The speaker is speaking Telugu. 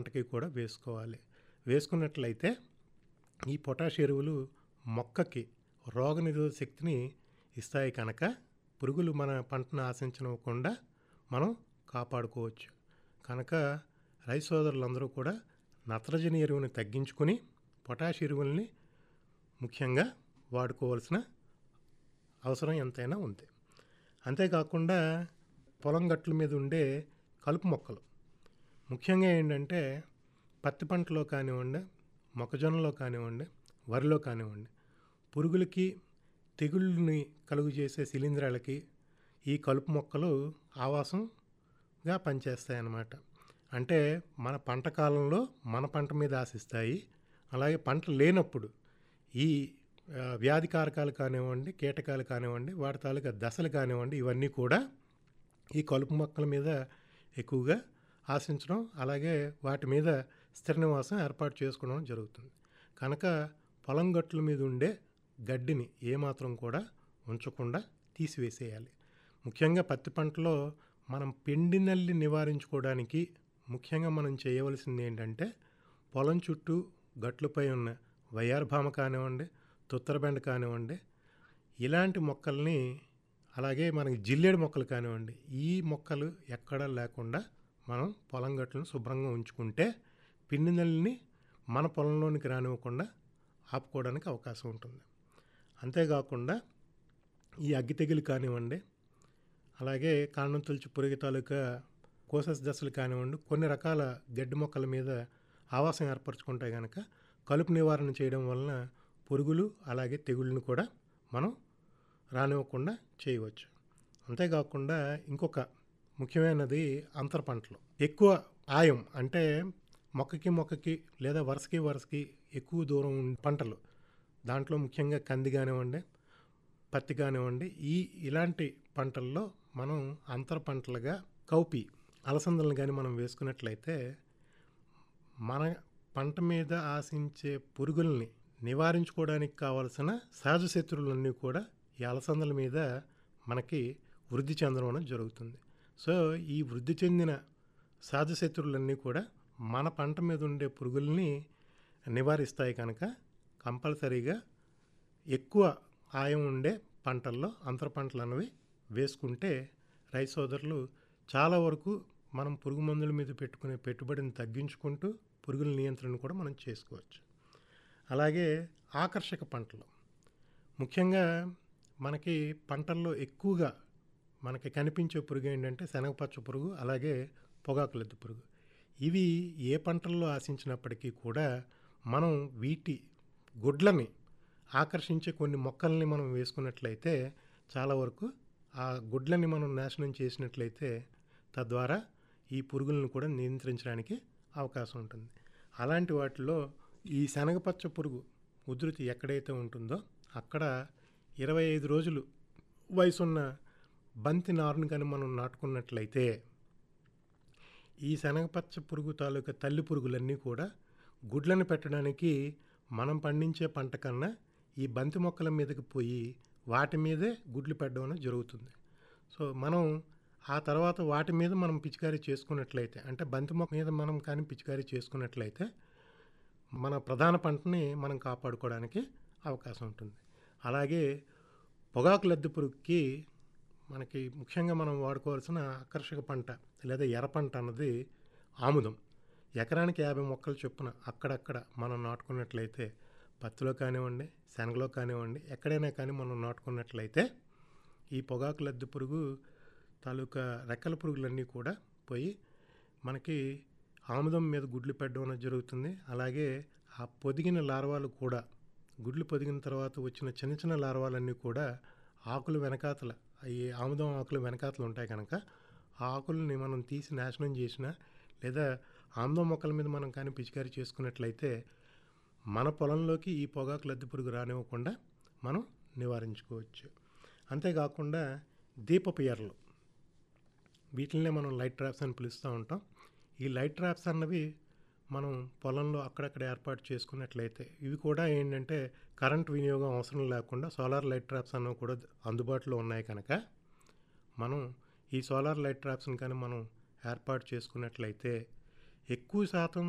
పంటకి కూడా వేసుకోవాలి వేసుకున్నట్లయితే ఈ పొటాష్ ఎరువులు మొక్కకి రోగనిరోధక శక్తిని ఇస్తాయి కనుక పురుగులు మన పంటను ఆశించనివ్వకుండా మనం కాపాడుకోవచ్చు కనుక రైతు సోదరులందరూ కూడా నత్రజని ఎరువుని తగ్గించుకొని పొటాష్ ఎరువుల్ని ముఖ్యంగా వాడుకోవాల్సిన అవసరం ఎంతైనా ఉంది అంతేకాకుండా పొలం గట్ల మీద ఉండే కలుపు మొక్కలు ముఖ్యంగా ఏంటంటే పత్తి పంటలో కానివ్వండి మొక్కజొన్నలో కానివ్వండి వరిలో కానివ్వండి పురుగులకి తెగుళ్ళని కలుగు చేసే శిలీంధ్రాలకి ఈ కలుపు మొక్కలు ఆవాసంగా పనిచేస్తాయి అన్నమాట అంటే మన పంట కాలంలో మన పంట మీద ఆశిస్తాయి అలాగే పంట లేనప్పుడు ఈ ఆ, వ్యాధి కారకాలు కానివ్వండి కీటకాలు కానివ్వండి వాటి తాలూకా దశలు కానివ్వండి ఇవన్నీ కూడా ఈ కలుపు మొక్కల మీద ఎక్కువగా ఆశించడం అలాగే వాటి మీద స్థిర నివాసం ఏర్పాటు చేసుకోవడం జరుగుతుంది కనుక పొలం గట్ల మీద ఉండే గడ్డిని ఏమాత్రం కూడా ఉంచకుండా తీసివేసేయాలి ముఖ్యంగా పత్తి పంటలో మనం పెండి నల్లి నివారించుకోవడానికి ముఖ్యంగా మనం చేయవలసింది ఏంటంటే పొలం చుట్టూ గట్లపై ఉన్న వయ్యారభామ కానివ్వండి తుత్తరబెండ కానివ్వండి ఇలాంటి మొక్కల్ని అలాగే మనకి జిల్లేడు మొక్కలు కానివ్వండి ఈ మొక్కలు ఎక్కడా లేకుండా మనం పొలం గట్లను శుభ్రంగా ఉంచుకుంటే పిండి నల్లిని మన పొలంలోనికి రానివ్వకుండా ఆపుకోవడానికి అవకాశం ఉంటుంది అంతేకాకుండా ఈ అగ్గి తెగులు కానివ్వండి అలాగే కాండం తొలిచి పురుగు తాలూకా కోసస్ దశలు కానివ్వండి కొన్ని రకాల గడ్డి మొక్కల మీద ఆవాసం ఏర్పరచుకుంటాయి కనుక కలుపు నివారణ చేయడం వలన పురుగులు అలాగే తెగుళ్ళను కూడా మనం రానివ్వకుండా చేయవచ్చు అంతేకాకుండా ఇంకొక ముఖ్యమైనది అంతర పంటలు ఎక్కువ ఆయం అంటే మొక్కకి మొక్కకి లేదా వరుసకి వరుసకి ఎక్కువ దూరం ఉన్న పంటలు దాంట్లో ముఖ్యంగా కంది కానివ్వండి పత్తి కానివ్వండి ఈ ఇలాంటి పంటల్లో మనం అంతర పంటలుగా కౌపి అలసందలను కానీ మనం వేసుకున్నట్లయితే మన పంట మీద ఆశించే పురుగుల్ని నివారించుకోవడానికి కావాల్సిన సహజ శత్రువులన్నీ కూడా ఈ అలసందల మీద మనకి వృద్ధి చెందడం అనేది జరుగుతుంది సో ఈ వృద్ధి చెందిన సహజ శత్రువులన్నీ కూడా మన పంట మీద ఉండే పురుగుల్ని నివారిస్తాయి కనుక కంపల్సరీగా ఎక్కువ ఆయం ఉండే పంటల్లో అంతర పంటలు అనేవి వేసుకుంటే రైతు సోదరులు చాలా వరకు మనం పురుగు మందుల మీద పెట్టుకునే పెట్టుబడిని తగ్గించుకుంటూ పురుగుల నియంత్రణ కూడా మనం చేసుకోవచ్చు అలాగే ఆకర్షక పంటలు ముఖ్యంగా మనకి పంటల్లో ఎక్కువగా మనకి కనిపించే పురుగు ఏంటంటే శనగపచ్చ పురుగు అలాగే పొగాకులెద్దు పురుగు ఇవి ఏ పంటల్లో ఆశించినప్పటికీ కూడా మనం వీటి గుడ్లని ఆకర్షించే కొన్ని మొక్కల్ని మనం వేసుకున్నట్లయితే చాలా వరకు ఆ గుడ్లని మనం నాశనం చేసినట్లయితే తద్వారా ఈ పురుగులను కూడా నియంత్రించడానికి అవకాశం ఉంటుంది అలాంటి వాటిలో ఈ శనగపచ్చ పురుగు ఉధృతి ఎక్కడైతే ఉంటుందో అక్కడ ఇరవై ఐదు రోజులు వయసున్న బంతి నారుని కానీ మనం నాటుకున్నట్లయితే ఈ శనగపచ్చ పురుగు తాలూకా తల్లి పురుగులన్నీ కూడా గుడ్లను పెట్టడానికి మనం పండించే పంట కన్నా ఈ బంతి మొక్కల మీదకి పోయి వాటి మీదే గుడ్లు పెట్టడం అనేది జరుగుతుంది సో మనం ఆ తర్వాత వాటి మీద మనం పిచికారీ చేసుకున్నట్లయితే అంటే బంతి మొక్క మీద మనం కానీ పిచికారీ చేసుకున్నట్లయితే మన ప్రధాన పంటని మనం కాపాడుకోవడానికి అవకాశం ఉంటుంది అలాగే పొగాకు లద్దె పురుగుకి మనకి ముఖ్యంగా మనం వాడుకోవాల్సిన ఆకర్షక పంట లేదా ఎర్ర పంట అన్నది ఆముదం ఎకరానికి యాభై మొక్కలు చొప్పున అక్కడక్కడ మనం నాటుకున్నట్లయితే పత్తిలో కానివ్వండి శనగలో కానివ్వండి ఎక్కడైనా కానీ మనం నాటుకున్నట్లయితే ఈ పొగాకు లద్దె పురుగు తాలూకా రెక్కల పురుగులన్నీ కూడా పోయి మనకి ఆముదం మీద గుడ్లు పెట్టడం అనేది జరుగుతుంది అలాగే ఆ పొదిగిన లార్వాలు కూడా గుడ్లు పొదిగిన తర్వాత వచ్చిన చిన్న చిన్న లార్వాలన్నీ కూడా ఆకులు వెనకాతల ఈ ఆముదం ఆకులు వెనకాతలు ఉంటాయి కనుక ఆ ఆకుల్ని మనం తీసి నాశనం చేసిన లేదా ఆముదం మొక్కల మీద మనం కానీ పిచికారీ చేసుకున్నట్లయితే మన పొలంలోకి ఈ పొగాకు లద్దె పురుగు రానివ్వకుండా మనం నివారించుకోవచ్చు అంతేకాకుండా దీపపు ఎర్రలు వీటిల్నే మనం లైట్ ట్రాప్స్ అని పిలుస్తూ ఉంటాం ఈ లైట్ ట్రాప్స్ అన్నవి మనం పొలంలో అక్కడక్కడ ఏర్పాటు చేసుకున్నట్లయితే ఇవి కూడా ఏంటంటే కరెంట్ వినియోగం అవసరం లేకుండా సోలార్ లైట్ ట్రాప్స్ అన్నవి కూడా అందుబాటులో ఉన్నాయి కనుక మనం ఈ సోలార్ లైట్ ట్రాప్స్ని కానీ మనం ఏర్పాటు చేసుకున్నట్లయితే ఎక్కువ శాతం